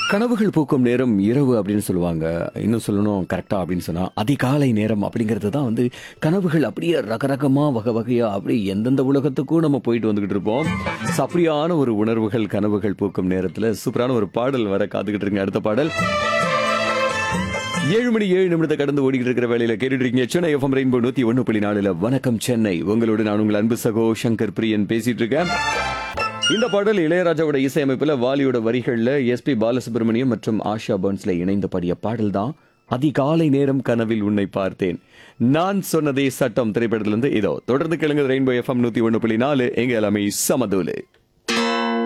கனவுகள் பூக்கும் நேரம் இரவு அப்படின்னு சொல்லுவாங்க இன்னும் சொல்லணும் கரெக்டா அப்படின்னு சொன்னா அதிகாலை நேரம் அப்படிங்கிறது தான் வந்து கனவுகள் அப்படியே ரகரகமா வகை வகையா அப்படியே எந்தெந்த உலகத்துக்கும் நம்ம போயிட்டு வந்துகிட்டு இருப்போம் So, அப்படியான ஒரு உணர்வுகள் கனவுகள் பூக்கும் நேரத்துல சூப்பரான ஒரு பாடல் வர காத்துக்கிட்டு இருங்க அடுத்த பாடல் ஏழு மணி ஏழு நிமிடத்தை கடந்து ஓடிக்கிட்டு இருக்கிற வேலையில கேட்டுட்டு இருக்கீங்க சென்னை எஃப்எம் ரெயின்போ நூத்தி ஒண்ணு புள்ளி நாலுல வணக்கம் சென்னை உங்களோடு நான் உங்கள் அன்பு சகோ சங்கர் பிரியன் பேசிட்டு இருக்கேன் இந்த பாடல் இளையராஜாவோட இசையமைப்புல வாலியோட வரிகள்ல எஸ்பி பாலசுப்ரமணியம் மற்றும் ஆஷா பர்ன்ஸ்ல இணைந்து பாடிய பாடல் தான் அதிகாலை நேரம் கனவில் உன்னை பார்த்தேன் நான் சொன்னதே சட்டம் திரைப்படத்திலிருந்து இதோ தொடர்ந்து கிழங்கு ரெயின்போ எஃப்எம் நூத்தி ஒண்ணு புள்ளி நாலு எங்க எல்லாமே சமதூலு